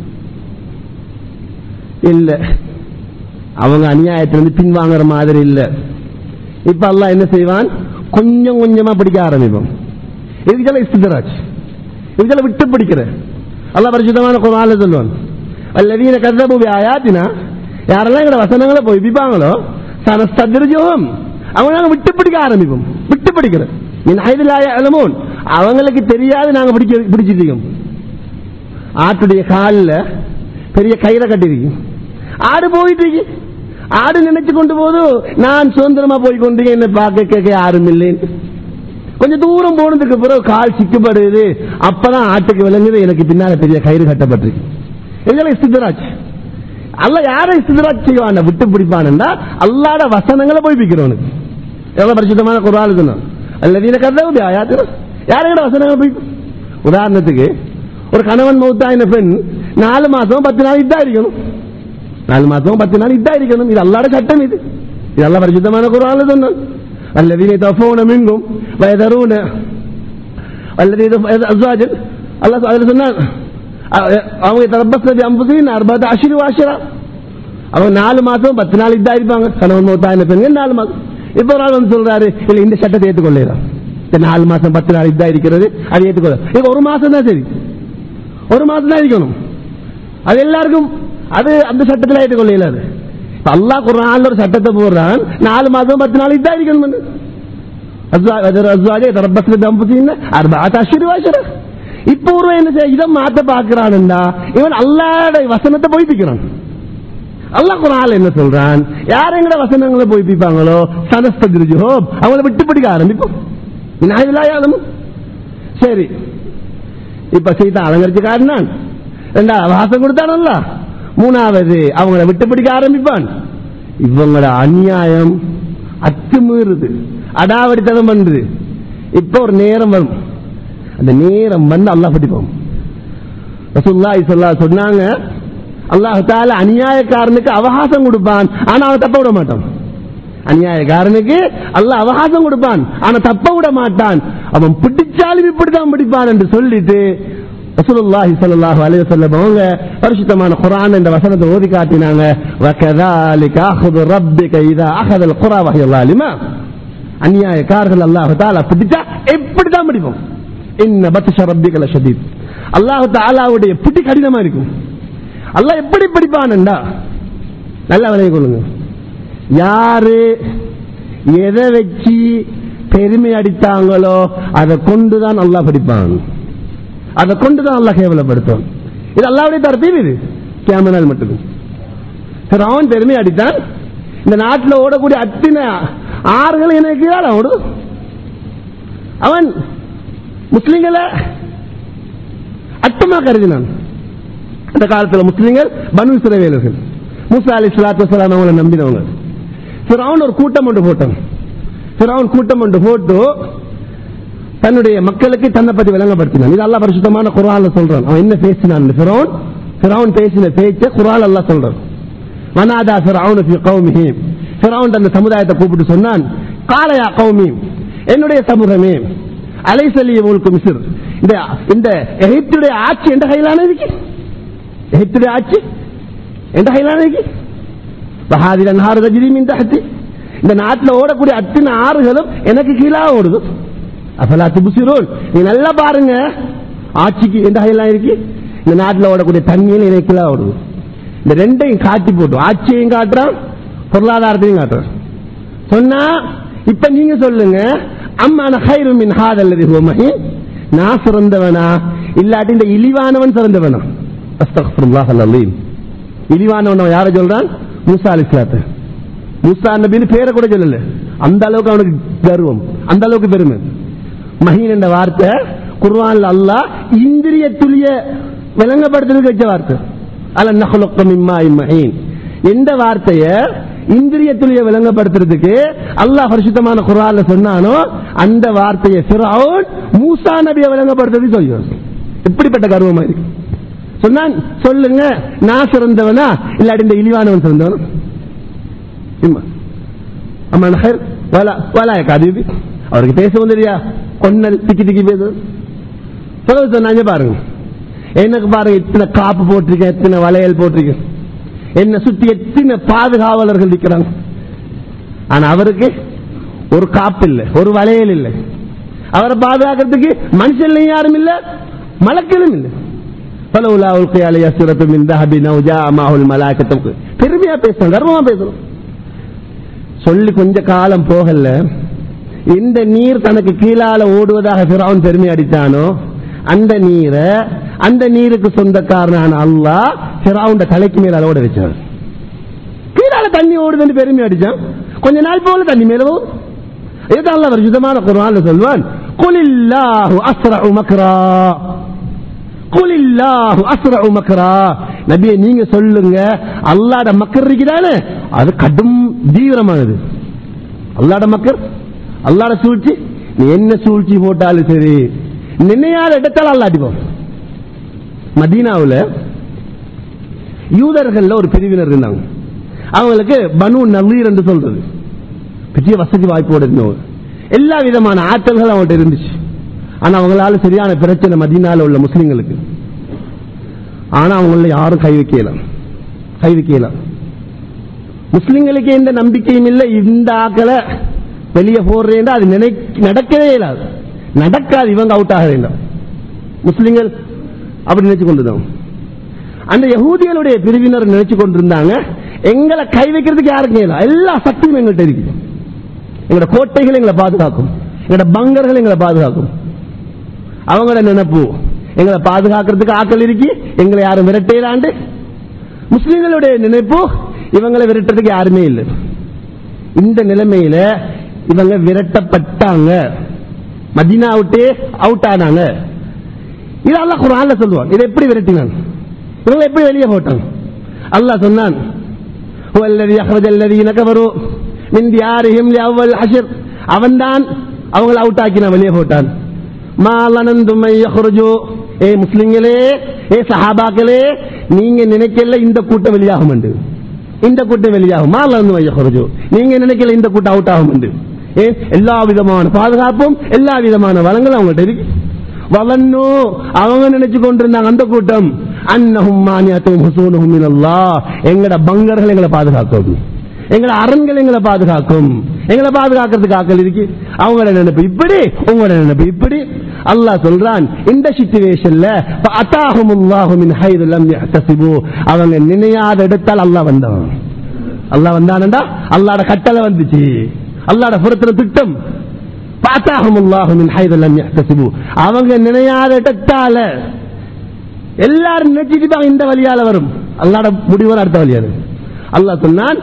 இல்ல அவங்க அநியாயத்திலிருந்து பின்வாங்குற மாதிரி இல்ல இப்ப அல்லாஹ் என்ன செய்வான் கொஞ்சம் கொஞ்சமா படிக்க ஆரம்பிப்போம் இதுக்கெல்லாம் இஸ்திதராஜ் இதுக்கெல்லாம் விட்டு படிக்கிற அல்லாஹ் பரிசுத்தமான குரான்ல சொல்லுவான் அல்லதீன கதபு ஆயாத்தினா யாரெல்லாம் எங்கட வசனங்களை போய் பிப்பாங்களோ சனஸ்ததிர்ஜோம் அவங்க நாங்க விட்டு பிடிக்க ஆரம்பிப்போம் விட்டு பிடிக்கிற மின் ஐதிலாய அலமோன் அவங்களுக்கு தெரியாது நாங்க பிடிக்க பிடிச்சிருக்கோம் ஆட்டுடைய காலில் பெரிய கயிறை கட்டிருக்கோம் ஆடு போயிட்டு இருக்கு ஆடு நினைச்சு கொண்டு போது நான் சுதந்திரமா போய் கொண்டு என்ன பார்க்க கேட்க யாரும் இல்லைன்னு கொஞ்சம் தூரம் போனதுக்கு பிறகு கால் சிக்கப்படுது அப்பதான் ஆட்டுக்கு விளங்குது எனக்கு பின்னால பெரிய கயிறு கட்டப்பட்டிருக்கு இதெல்லாம் இஸ்திதராஜ் அல்ல யாரை இஸ்திதராஜ் செய்வான் விட்டு பிடிப்பான்டா அல்லாட வசனங்களை போய் பிக்கிறவனுக்கு எவ்வளவு பரிசுத்தமான குரால் சொன்னான் அல்லதீன கதவுது ஆயாத்திர யாரோட வசனங்கள் போய் உதாரணத்துக்கு ஒரு கணவன் மௌத்தாயின பெண் நாலு மாசம் பத்து நாள் இதா இருக்கணும் நாலு மாசம் பத்து நாள் இதா இருக்கணும் இது அல்லாட சட்டம் இது இது அல்ல பரிசுத்தமான குரான் சொன்னான் الذين يتوفون منكم ويذرون الذين أزواجا الله تعالى சொன்னான் அவங்க தரப்பஸ் அம்புசின் அறுபது அஷிரி வாஷரா அவங்க நாலு மாசம் பத்து நாள் இதா இருப்பாங்க கணவன் மௌத்தாயின பெண்கள் நாலு மாசம் இப்ப ஒரு ஆள் வந்து சொல்றாரு இல்ல இந்த சட்டத்தை ஏற்றுக்கொள்ளலாம் இந்த நாலு மாசம் பத்து நாள் இதா இருக்கிறது அதை ஏற்றுக்கொள்ள இப்ப ஒரு மாசம் தான் சரி ஒரு மாசம் தான் இருக்கணும் அது எல்லாருக்கும் அது அந்த சட்டத்தில் ஏற்றுக்கொள்ள இயலாது அல்லாஹ் குரான் ஒரு சட்டத்தை போடுறான் நாலு மாசம் பத்து நாள் இதா இருக்கணும் இப்ப ஒரு என்ன செய்ய இதை மாத்த பாக்குறான்டா இவன் அல்லாட வசனத்தை பொய்ப்பிக்கிறான் அல்லாஹ் குரான் என்ன சொல்றான் யார் எங்கட வசனங்களை பொய்ப்பிப்பாங்களோ சனஸ்திருஜோ அவங்கள விட்டு பிடிக்க ஆரம்பிப்போம் விநாயகலாயாலும் சரி இப்ப சீதா அலங்கரிச்சு காட்டினான் ரெண்டாவது வாசம் கொடுத்தானல்ல மூணாவது அவங்கள விட்டு பிடிக்க ஆரம்பிப்பான் இவங்களோட அநியாயம் அத்துமீறுது அடாவடித்தனம் பண்றது இப்ப ஒரு நேரம் வரும் அந்த நேரம் வந்து அல்லாஹ் படிப்போம் ரசூலுல்லாஹி ஸல்லல்லாஹு சொன்னாங்க அல்லாஹ் தால அநியாயக்காரனுக்கு அவகாசம் கொடுப்பான் ஆனா அவன் தப்ப விட மாட்டான் அநியாயக்காரனுக்கு அல்லாஹ் அவகாசம் கொடுப்பான் ஆனா தப்ப விட மாட்டான் அவன் பிடிச்சாலும் இப்படித்தான் பிடிப்பான் என்று சொல்லிட்டு ரசூலுல்லாஹி ஸல்லல்லாஹு அலைஹி வஸல்லம் அவங்க பரிசுத்தமான குர்ஆன் இந்த வசனத்தை ஓதி காட்டினாங்க வகதாலிக அஹது ரப்பிக இதா அஹதல் குரா வஹிய ஸாலிமா அநியாயக்காரர்கள் அல்லாஹ் தஆலா பிடிச்சா எப்படி தான் பிடிப்போம் இன்ன பத்ஷ ரப்பிக லஷதீத் அல்லாஹ் தஆலாவுடைய பிடி கடினமா இருக்கும் அல்லாஹ் எப்படி பிடிப்பான்டா நல்லா விளைய கொள்ளுங்க யாரு எதை வச்சு பெருமை அடித்தாங்களோ அதை கொண்டுதான் அல்லாஹ் படிப்பான் அதை கொண்டுதான் அல்லாஹ் கேவலப்படுத்தும் இது அல்லாவுடைய தரப்பீர் இது கேமனால் மட்டும் அவன் பெருமை அடித்தான் இந்த நாட்டில் ஓடக்கூடிய அத்தனை ஆறுகள் எனக்கு ஓடு அவன் முஸ்லிம்களை அட்டமா கருதினான் அந்த காலத்தில் முஸ்லிம்கள் பனு சிறவேலர்கள் மூசா அலி சலாத்து வலாம் அவங்களை நம்பினவங்க பிறவன் ஒரு கூட்டம் ஒன்று போட்டான் பிறவன் கூட்டம் ஒன்று போட்டு தன்னுடைய மக்களுக்கு தன்னை பத்தி விளங்கப்படுத்தினான் இது அல்லாஹ் பரிசுத்தமான குரான்ல சொல்றான் அவன் என்ன பேசினான் ஃபிரௌன் ஃபிரௌன் பேசின பேச்ச குரான் அல்லாஹ் சொல்றான் வனாதா ஃபிரௌன் ஃபி கௌமிஹி ஃபிரௌன் அந்த சமுதாயத்தை கூப்பிட்டு சொன்னான் காலையா கௌமி என்னுடைய சமூகமே அலைசலிய முழுக்கு மிசிர் இந்த இந்த எகிப்துடைய ஆட்சி எந்த கையிலான இருக்கு எகிப்துடைய ஆட்சி எந்த கையிலான இருக்கு பஹாதில் அன்ஹாறு தஜ்ரி மின் தஹ்தி இந்த நாட்டில் ஓடக்கூடிய அத்தனை ஆறுகளும் எனக்கு கீழாக ஓடுது அஃபலா துபுசிரோன் நீ நல்லா பாருங்க ஆட்சிக்கு எந்த கையெல்லாம் இருக்கு இந்த நாட்டில் ஓடக்கூடிய தண்ணியில் எனக்கு கீழாக ஓடுது இந்த ரெண்டையும் காட்டி போட்டு ஆட்சியையும் காட்டுறான் பொருளாதாரத்தையும் காட்டுறான் சொன்னா இப்ப நீங்க சொல்லுங்க அம்மான ஹைரு மின் ஹாதல்லதி ஹுவமஹி நான் சிறந்தவனா இல்லாட்டி இந்த இழிவானவன் சிறந்தவனா அஸ்தக்ஃபிருல்லாஹ் அல்-அலீம் இழிவானவன் அவன் யாரை சொல்றான் மூசா அலிஸ்லாத்து மூசா நபின்னு பேரை கூட சொல்லல அந்த அளவுக்கு அவனுக்கு கர்வம் அந்த அளவுக்கு பெருமை மஹீன் என்ற வார்த்தை குர்ஆன்ல அல்லாஹ் இந்திரிய துளிய விளங்கப்படுத்துறதுக்கு வச்ச வார்த்தை அல நஹ்லுக்கும் மிம்மா மஹீன் எந்த வார்த்தைய இந்திரிய துளிய விளங்கப்படுத்துறதுக்கு அல்லாஹ் பரிசுத்தமான குர்ஆன்ல சொன்னானோ அந்த வார்த்தையை ஃபிரௌன் மூசா நபியை விளங்கப்படுத்துறதுக்கு சொல்லுவார் எப்படிப்பட்ட கர்வமா இருக்கு சொன்னான் சொல்லுங்க நான் சிறந்தவனா இல்லாட்டி இந்த இழிவானவன் சிறந்தவனா இம்மா அம்மா நகர் வலா வலா கதீபி அவருக்கு பேசவும் தெரியா கொன்னல் திக்கி திக்கி பேசு சொல்ல சொன்னாங்க பாருங்க எனக்கு பாருங்க இத்தனை காப்பு போட்டிருக்கேன் எத்தனை வளையல் போட்டிருக்கேன் என்ன சுத்தி எத்தனை பாதுகாவலர்கள் நிக்கிறாங்க ஆனா அவருக்கு ஒரு காப்பு இல்லை ஒரு வளையல் இல்லை அவரை பாதுகாக்கிறதுக்கு மனுஷன்லையும் யாரும் இல்ல மலக்களும் இல்லை பலவுலா உல்கை அலையா சிறப்பு மின் தஹபி நௌஜா மாஹுல் மலாக்கத்துக்கு பெருமையா பேசணும் கர்வமா பேசணும் சொல்லி கொஞ்ச காலம் போகல இந்த நீர் தனக்கு கீழால ஓடுவதாக பிறவன் பெருமை அடித்தானோ அந்த நீரை அந்த நீருக்கு சொந்தக்காரனான அல்லாஹ் பிறவுண்ட தலைக்கு மேல ஓட வச்சார் கீழால தண்ணி ஓடுதுன்னு பெருமை அடிச்சான் கொஞ்ச நாள் போல தண்ணி மேல போகும் இதுதான் அல்லாஹ் பரிசுத்தமான குர்ஆன்ல சொல்வான் குலில்லாஹு அஸ்ரஉ மக்ரா குலில்லாஹு அஸ்ரஉ மக்ரா நபியே நீங்க சொல்லுங்க அல்லாஹ்ட மக்கர் இருக்குதானே அது கடும் தீவிரமானது அல்லாஹ்ட மக்கர் அல்லாஹ்ட சூழ்ச்சி நீ என்ன சூழ்ச்சி போட்டாலும் சரி நினையாத இடத்தால் அல்லாஹ் அடிப்போம் மதீனாவுல யூதர்கள்ல ஒரு பிரிவினர் இருந்தாங்க அவங்களுக்கு பனு நவீர் என்று சொல்றது பெரிய வசதி வாய்ப்போடு இருந்தவங்க எல்லா விதமான ஆற்றல்கள் அவங்கள்ட்ட இருந்துச்சு ஆனா அவங்களால சரியான பிரச்சனை மதீனால உள்ள முஸ்லிம்களுக்கு ஆனா அவங்கள யாரும் கை வைக்கல கை வைக்கல முஸ்லிம்களுக்கு எந்த நம்பிக்கையும் இல்லை இந்த ஆக்களை வெளியே போடுறேன் அது நினை நடக்கவே இல்லாது நடக்காது இவங்க அவுட் ஆக வேண்டும் முஸ்லிம்கள் அப்படி நினைச்சு கொண்டுதான் அந்த யகூதிகளுடைய பிரிவினர் நினைச்சு கொண்டிருந்தாங்க எங்களை கை வைக்கிறதுக்கு யாருக்கும் இல்லை எல்லா சக்தியும் எங்கள்கிட்ட இருக்கு எங்களோட கோட்டைகள் எங்களை பாதுகாக்கும் எங்களோட பங்கர்கள் எங்களை பாதுகாக்கும் அவங்களோட நினைப்பு எங்களை பாதுகாக்கிறதுக்கு ஆக்கள் இருக்கி எங்களை யாரும் விரட்டையிலாண்டு முஸ்லிம்களுடைய நினைப்பு இவங்களை விரட்டுறதுக்கு யாருமே இல்லை இந்த நிலைமையில இவங்க விரட்டப்பட்டாங்க மதினா விட்டு அவுட் ஆனாங்க இது அல்லாஹ் குரான்ல சொல்லுவான் இதை எப்படி விரட்டினான் இவங்களை எப்படி வெளியே போட்டான் அல்லாஹ் சொன்னான் هو الذي أخرج الذين كفروا من ديارهم لأول الحشر அவன்தான் அவங்களை அவுட் ஆக்கினான் வெளியே போட்டான் மாலனந்தும் ஏ முஸ்லிம்களே ஏ சஹாபாக்களே நீங்க நினைக்கல இந்த கூட்டம் வெளியாகும் என்று இந்த கூட்டம் வெளியாகும் மாலந்து மையகுரஜோ நீங்க நினைக்கல இந்த கூட்டம் அவுட் ஆகும் என்று ஏன் எல்லா விதமான பாதுகாப்பும் எல்லா விதமான வளங்களும் அவங்கள்ட்ட இருக்கு வளன்னு அவங்க நினைச்சு கொண்டிருந்தாங்க அந்த கூட்டம் அன்னஹும் மானியத்தும் ஹுசூனுஹும் மினல்லாஹ் எங்கட பங்கர்கள் எங்களை பாதுகாக்கும் எங்களை அரண்கள் எங்களை பாதுகாக்கும் எங்களை பாதுகாக்கிறதுக்கு ஆக்கள் இருக்கு அவங்களோட நினைப்பு இப்படி உங்களோட நினைப்பு இப்படி அல்லாஹ் சொல்றான் இந்த சிச்சுவேஷன்ல அத்தாஹும் மின் ஹைது லம் யஹ்தசிபு அவங்க நினையாத இடத்தால் அல்லாஹ் வந்தவன் அல்லாஹ் வந்தானண்டா அல்லாஹ்ட கட்டளை வந்துச்சு அல்லாஹ்ட புறத்துல திட்டம் பாத்தாஹும் மின் ஹைது லம் யஹ்தசிபு அவங்க நினையாத இடத்தால எல்லாரும் நினைச்சிட்டு இந்த வழியால வரும் அல்லாட முடிவு அடுத்த வழியாது அல்லாஹ் சொன்னான்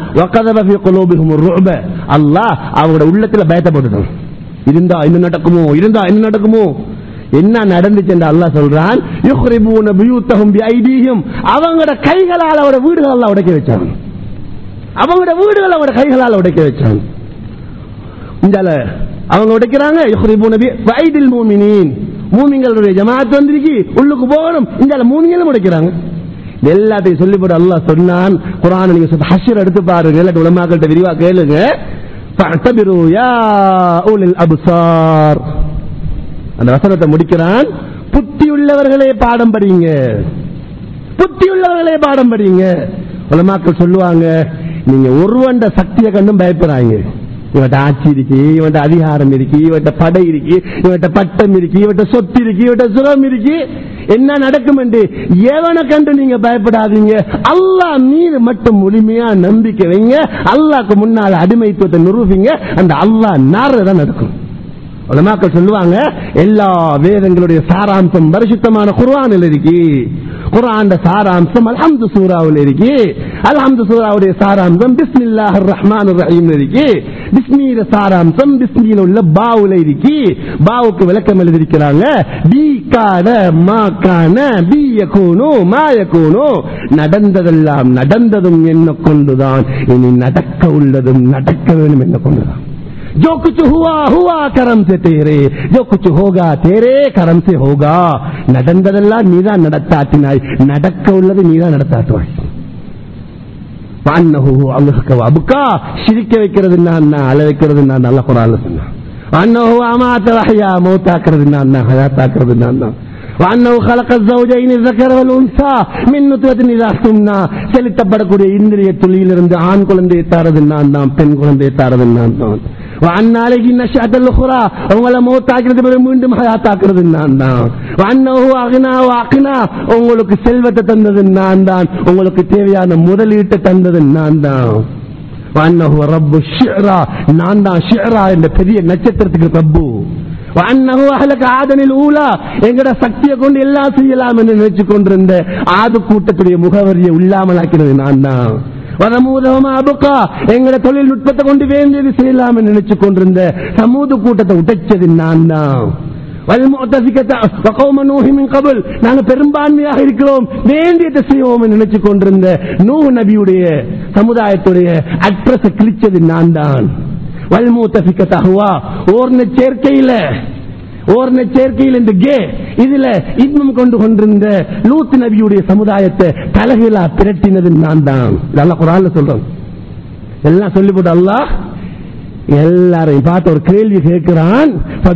அல்லாஹ் அவங்களோட உள்ளத்துல பயத்தை போட்டுட்டான் இருந்தா என்ன நடக்குமோ இருந்தா என்ன நடக்குமோ என்ன நடந்துச்சு என்று அல்லாஹ் சொல்றான் யுஹ்ரிபூன பியூத்தஹும் பிஐதீஹிம் அவங்களோட கைகளால் அவரோட வீடுகள் எல்லாம் உடைக்க வச்சாங்க அவங்களோட வீடுகள் அவரோட கைகளால் உடைக்க வச்சாங்க இந்த அவங்க உடைக்கிறாங்க யுஹ்ரிபூன பி வைதில் மூமினீன் மூமிங்களுடைய ஜமாத் வந்திருக்கு உள்ளுக்கு போகணும் இந்த மூமிங்களும் உடைக்கிறாங்க இது எல்லாத்தையும் சொல்லி போட்டு அல்லாஹ் சொன்னான் குரான் நீங்க சொல்ற ஹஷர் எடுத்து பாருங்க இல்லாட்டி உலமாக்கள்கிட்ட விரிவா கேளுங்க ஃபஅ்தபிரு யா உலில் அப்சார் அந்த வசனத்தை முடிக்கிறான் புத்தி உள்ளவர்களே பாடம் படிங்க புத்தி உள்ளவர்களே பாடம் படிங்க உலமாக்கள் சொல்லுவாங்க நீங்க ஒருவண்ட சக்தியை கண்டும் பயப்படுறாங்க இவட்ட ஆட்சி இருக்கு இவட்ட அதிகாரம் இருக்கு இவட்ட படை இருக்கு இவட்ட பட்டம் இருக்கு இவட்ட சொத்து இருக்கு இவட்ட சுகம் இருக்கு என்ன நடக்கும் என்று எவனை கண்டு நீங்க பயப்படாதீங்க அல்லாஹ் மீது மட்டும் முழுமையா நம்பிக்கை வைங்க அல்லாஹ்க்கு முன்னால் அடிமைத்துவத்தை நிரூபிங்க அந்த அல்லாஹ் நாரதான் நடக்கும் உலமாக்கள் சொல்லுவாங்க எல்லா வேதங்களுடைய சாராம்சம் பரிசுத்தமான குர்ஆனில் இருக்கு குர்ஆன் சாராம்சம் அல்ஹம்து சூராவில் இருக்கு அல்ஹம்து சூராவுடைய சாராம்சம் பிஸ்மில்லாஹ் ரஹ்மான் ரஹீம் இருக்கு பிஸ்மியில சாராம்சம் பிஸ்மியில உள்ள பாவுல இருக்கு பாவுக்கு விளக்கம் எழுதியிருக்கிறாங்க பி கான மா கான பி யகூனு மா யகூனு நடந்ததெல்லாம் நடந்ததும் என்ன கொண்டுதான் இனி நடக்க உள்ளதும் நடக்க வேண்டும் என்ன கொண்டுதான் जो कुछ हुआ हुआ करम से तेरे जो कुछ होगा तेरे करम से होगा நடந்ததெல்லாம் நீதான் நடத்தாட்டினாய் நடக்க உள்ளது நீதான் நடத்தாட்டுவாய் வான்னஹு அல்லாஹ்க்கு அபுக்கா சிரிக்க வைக்கிறது நான் அழ வைக்கிறது நான் நல்ல குரான்ல சொன்னான் வான்னஹு அமாத்த வஹ்யா மௌத்தாக்குறது நான் ஹயாத்தாக்குறது நான் தான் وأنه خلق الزوجين الذكر والأنثى من نطفة إذا تمنى செலுத்தப்படக்கூடிய இந்திரிய துளியிலிருந்து ஆண் குழந்தையை தாரது நான் தான் பெண் குழந்தையை தாரது நான் தான் அந்நாளைக்கு நஷாத்தல் உஹ்ரா உங்களை மௌத்தாக்கிறது பிறகு மீண்டும் ஹயாத்தாக்குறது நான் தான் அன்னஹு அக்னா அக்னா உங்களுக்கு செல்வத்தை தந்தது நான் தான் உங்களுக்கு தேவையான முதலீட்டை தந்தது நான் தான் அன்னஹு ரப்பு ஷிரா நான் தான் ஷிரா என்ற பெரிய நட்சத்திரத்துக்கு ரப்பு அன்னஹு அஹ்லக ஆதனில் ஊலா எங்கட சக்தியை கொண்டு எல்லாம் செய்யலாம் என்று நினைச்சு கொண்டிருந்த ஆது கூட்டத்துடைய முகவரியை இல்லாமலாக்கிறது நான் தான் வரமூதமா அபுக்கா எங்கட தொழில்நுட்பத்தை கொண்டு வேண்டியது செய்யலாம் என்று நினைச்சு கொண்டிருந்த சமூக கூட்டத்தை உடைச்சது நான் தான் நாங்க பெரும்பான்மையாக இருக்கிறோம் வேண்டியதை செய்வோம் என்று நினைச்சு கொண்டிருந்த நூ நபியுடைய சமுதாயத்துடைய அட்ரஸ் கிழிச்சது நான் தான் வல்மூத்தபிக்கத்தாகுவா ஓர்ன சேர்க்கையில ஓர்ன சேர்க்கையில் இந்த கே இதுல இன்னும் கொண்டு கொண்டிருந்த லூத் நபியுடைய சமுதாயத்தை தலைகீழா பிரட்டினது நான் தான் இதெல்லாம் குரான்ல சொல்றோம் எல்லாம் சொல்லிவிட்டு அல்லாஹ் எல்லாரையும் பார்த்து ஒரு கேள்வி கேட்கிறான்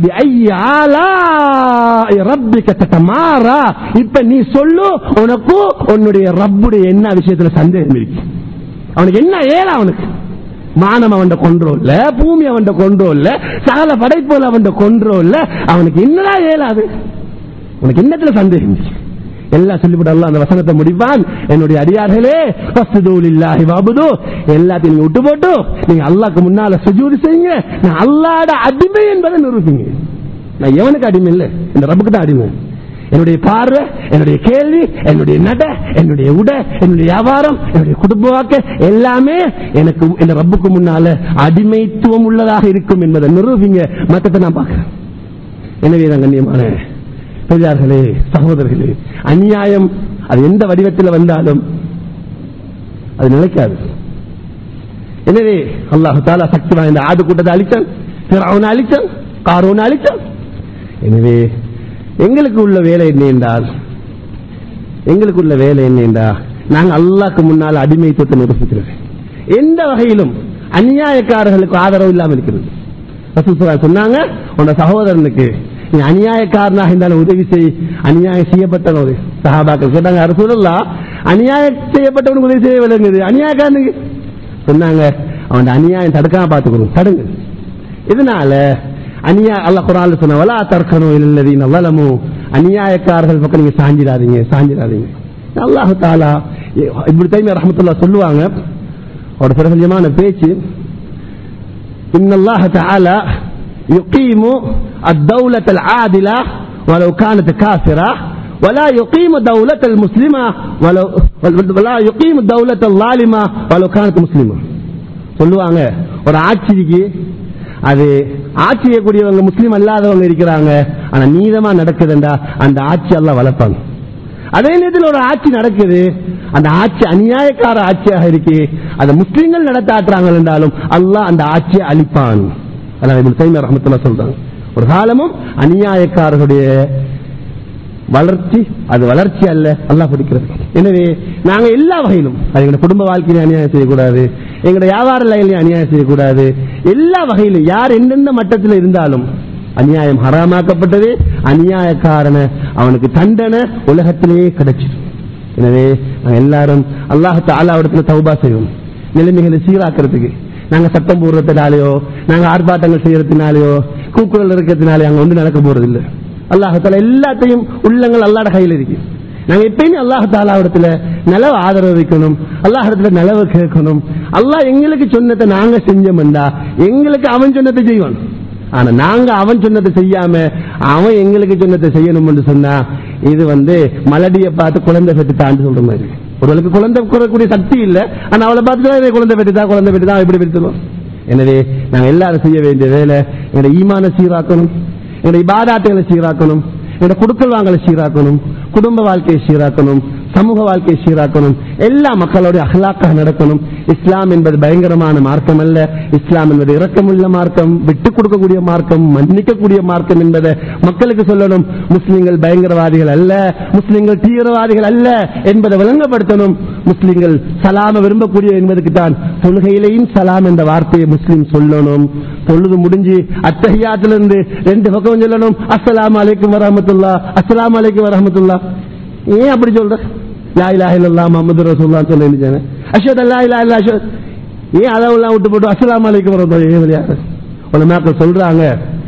இப்ப நீ சொல்லு உனக்கு உன்னுடைய ரப்புடைய என்ன விஷயத்துல சந்தேகம் இருக்கு அவனுக்கு என்ன ஏழை அவனுக்கு மானம் அவன் கொன்றோல்ல பூமி அவன் கொன்றோல்ல சகல படைப்புகள் அவன் கொன்றோல்ல அவனுக்கு என்னடா ஏலாது உனக்கு என்னத்துல சந்தேகம் எல்லாம் சொல்லிவிடலாம் அந்த வசனத்தை முடிப்பான் என்னுடைய அடியார்களே இல்லாஹி வாபுது எல்லாத்தையும் நீங்க விட்டு போட்டு நீங்க அல்லாக்கு முன்னால சுஜூதி செய்யுங்க நான் அல்லாட அடிமை என்பதை நிரூபிங்க நான் எவனுக்கு அடிமை இல்லை இந்த ரப்புக்கு தான் அடிமை என்னுடைய பார்வை என்னுடைய கேள்வி என்னுடைய நட என்னுடைய உடை என்னுடைய வியாபாரம் என்னுடைய குடும்ப வாக்க எல்லாமே எனக்கு இந்த ரப்புக்கு முன்னால அடிமைத்துவம் உள்ளதாக இருக்கும் என்பதை நிரூபிங்க மத்தத்தை நான் பார்க்கிறேன் எனவே தான் கண்ணியமான பெரியார்களே சகோதரர்களே அநியாயம் அது எந்த வடிவத்தில் வந்தாலும் அது நிலைக்காது எனவே அல்லாஹு தாலா சக்தி வாய்ந்த ஆடு கூட்டத்தை அழிச்சான் பிறவனை அழிச்சான் காரோனை அழிச்சான் எனவே எங்களுக்கு உள்ள வேலை என்ன என்றால் எங்களுக்கு உள்ள வேலை என்ன என்றால் நாங்கள் அல்லாக்கு முன்னால் அடிமைத்துவத்தை நிரூபிக்கிறது எந்த வகையிலும் அநியாயக்காரர்களுக்கு ஆதரவு இல்லாமல் இருக்கிறது சொன்னாங்க உன்னோட சகோதரனுக்கு நீ அநியாயக்காரனாக இருந்தாலும் உதவி செய் அநியாயம் செய்யப்பட்டவன் சகாபாக்கள் கேட்டாங்க அரசுல்லா அநியாயம் செய்யப்பட்டவனுக்கு உதவி செய்ய விளங்குது அநியாயக்காரனுக்கு சொன்னாங்க அவன் அநியாயம் தடுக்காம பார்த்துக்கணும் தடுங்க இதனால அநியா அல்ல குரான் சொன்ன வலா தற்கணும் இல்லதீன் வலமு அநியாயக்காரர்கள் பக்கம் நீங்க சாஞ்சிடாதீங்க சாஞ்சிடாதீங்க அல்லாஹு தாலா இப்படி தைமே ரஹமத்துல்லா சொல்லுவாங்க ஒரு பிரபஞ்சமான பேச்சு இன்னல்லாஹ தாலா يقيم الدولة العادلة ولو كانت كافرة ولا يقيم دولة المسلمة ولو ولا يقيم دولة الظالمة ولو كانت مسلمة சொல்லுவாங்க ஒரு ஆட்சிக்கு அது ஆட்சி செய்யக்கூடியவங்க முஸ்லீம் அல்லாதவங்க இருக்கிறாங்க ஆனா நீதமா நடக்குதுண்டா அந்த ஆட்சி எல்லாம் வளர்ப்பாங்க அதே நேரத்தில் ஒரு ஆட்சி நடக்குது அந்த ஆட்சி அநியாயக்கார ஆட்சியாக இருக்கு அதை முஸ்லீம்கள் நடத்தாட்டுறாங்க என்றாலும் அல்லாஹ் அந்த ஆட்சியை அழிப்பான் அல்லாஹ் இப்னு தைமியா ரஹ்மத்துல்லாஹி சொல்றாங்க ஒரு காலமும் அநியாயக்காரர்களுடைய வளர்ச்சி அது வளர்ச்சி அல்ல அல்லாஹ் பிடிக்கிறது எனவே நாங்க எல்லா வகையிலும் அது எங்க குடும்ப வாழ்க்கையில அநியாயம் செய்யக்கூடாது எங்களோட வியாபார லைன்லயும் அநியாயம் செய்யக்கூடாது எல்லா வகையிலும் யார் எந்தெந்த மட்டத்தில் இருந்தாலும் அநியாயம் ஹராமாக்கப்பட்டது அநியாயக்காரன அவனுக்கு தண்டனை உலகத்திலேயே கிடைச்சிடும் எனவே நாங்க எல்லாரும் அல்லாஹ் தாலாவிடத்துல தௌபா செய்வோம் நிலைமைகளை சீராக்கிறதுக்கு நாங்க சட்டம் போடுறதுனாலயோ நாங்க ஆர்ப்பாட்டங்கள் செய்யறதுனாலயோ கூக்குரல் இருக்கிறதுனாலயோ அங்க ஒன்று நடக்க போறதில்லை அல்லாஹால எல்லாத்தையும் உள்ளங்கள் அல்லாட கையில் இருக்கு நாங்க எப்பயுமே அல்லாஹ் தாலாவிடத்துல நலவு ஆதரவு வைக்கணும் அல்லாஹிடத்துல நலவு கேட்கணும் அல்லாஹ் எங்களுக்கு சொன்னதை நாங்க செஞ்சோம்டா எங்களுக்கு அவன் சொன்னதை செய்வான் ஆனா நாங்க அவன் சொன்னதை செய்யாம அவன் எங்களுக்கு சொன்னதை செய்யணும்னு சொன்னா இது வந்து மலடியை பார்த்து குழந்தை பெற்று தாண்டு சொல்ற மாதிரி ஒருவளுக்கு குழந்தை கூறக்கூடிய சக்தி இல்ல ஆனா அவளை பார்த்து குழந்தை பெற்றுதா குழந்தை பெற்றுதா எப்படி பெற்றுவோம் எனவே நாங்க எல்லாரும் செய்ய வேண்டிய வேலை எங்களுடைய ஈமான சீராக்கணும் எங்களுடைய இபாதாட்டுகளை சீராக்கணும் எங்களுடைய குடுக்கல் வாங்கலை சீராக்கணும் குடும்ப வாழ்க்கையை சீராக்கணும் சமூக வாழ்க்கையை சீராக்கணும் எல்லா மக்களுடைய அகலாக்காக நடக்கணும் இஸ்லாம் என்பது பயங்கரமான மார்க்கம் அல்ல இஸ்லாம் என்பது இரக்கமுள்ள மார்க்கம் விட்டுக் கொடுக்கக்கூடிய மார்க்கம் மன்னிக்கக்கூடிய மார்க்கம் என்பதை மக்களுக்கு சொல்லணும் முஸ்லிம்கள் பயங்கரவாதிகள் அல்ல முஸ்லிம்கள் தீவிரவாதிகள் அல்ல என்பதை விளங்கப்படுத்தணும் முஸ்லிம்கள் சலாம விரும்பக்கூடிய என்பதுக்கு தான் தொழுகையிலையும் சலாம் என்ற வார்த்தையை முஸ்லிம் சொல்லணும் தொழுது முடிஞ்சு அத்தகையாத்திலிருந்து ரெண்டு பக்கம் சொல்லணும் அஸ்ஸலாமு அலைக்கும் வரஹமத்துல்லா அஸ்ஸலாமு அலைக்கும் வரஹமத்துல்லா ஏன் அப்படி சொல்ற லா இலாஹ இல்லல்லாஹ் முஹம்மது ரசூலுல்லாஹ் சொல்லி இருந்துச்சானே அஷ்ஹது அல்லா இலாஹ இல்லா அஷ்ஹது ஏன் அதெல்லாம் விட்டு போட்டு அஸ்ஸலாமு அலைக்கும் வரஹமத்துல்லாஹ் ஏன் விளையாடு உலமாக்கள் சொல்றாங்க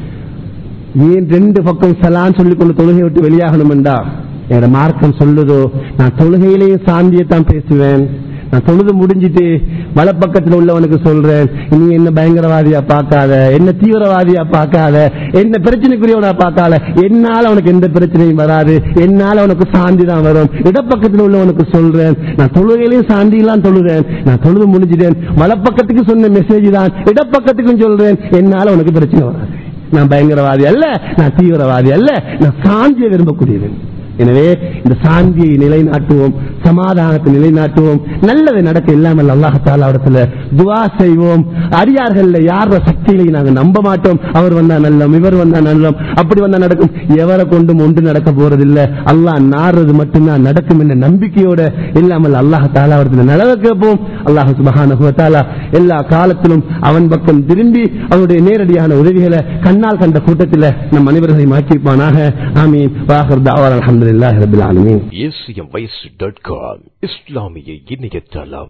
ஏன் ரெண்டு பக்கம் சலான் சொல்லிக் கொண்டு தொழுகை விட்டு வெளியாகணும்டா என்னோட மார்க்கம் சொல்லுதோ நான் தொழுகையிலேயே சாந்தியை தான் பேசுவேன் நான் தொழுது முடிஞ்சிட்டு வலப்பக்கத்தில் உள்ளவனுக்கு சொல்றேன் நீ என்ன பயங்கரவாதியா பார்க்காத என்ன தீவிரவாதியா பார்க்காத என்ன பிரச்சனைக்குரியவனா பார்க்காத என்னால அவனுக்கு எந்த பிரச்சனையும் வராது என்னால அவனுக்கு சாந்தி தான் வரும் இடப்பக்கத்தில் உள்ளவனுக்கு சொல்றேன் நான் தொழுகையிலையும் சாந்தியெல்லாம் தொழுறேன் நான் தொழுது முடிஞ்சிட்டேன் வலப்பக்கத்துக்கு சொன்ன மெசேஜ் தான் இடப்பக்கத்துக்கும் சொல்றேன் என்னால உனக்கு பிரச்சனை வராது நான் பயங்கரவாதி அல்ல நான் தீவிரவாதி அல்ல நான் சாந்தியை விரும்பக்கூடியவன் எனவே இந்த சாந்தியை நிலைநாட்டுவோம் சமாதானத்தை நிலைநாட்டுவோம் நல்லது நடக்க இல்லாமல் அல்லாஹால இடத்துல துவா செய்வோம் அடியார்கள் யார சக்தியிலையும் நாங்கள் நம்ப மாட்டோம் அவர் வந்தா நல்லம் இவர் வந்தா நல்லம் அப்படி வந்தா நடக்கும் எவரை கொண்டும் ஒன்று நடக்க போறதில்லை அல்லாஹ் நாடுறது மட்டும்தான் நடக்கும் என்ற நம்பிக்கையோட இல்லாமல் அல்லாஹ் தாலா இடத்துல நலவை கேட்போம் அல்லாஹ் சுபஹான எல்லா காலத்திலும் அவன் பக்கம் திரும்பி அவனுடைய நேரடியான உதவிகளை கண்ணால் கண்ட கூட்டத்தில் நம் அனைவர்களையும் ஆக்கியிருப்பானாக ஆமீன் வாஹர் தாவார் அலமதுல்லாஹி ரபில் ஆலமீன் acmways.com இஸ்லாமிய இணையதளம்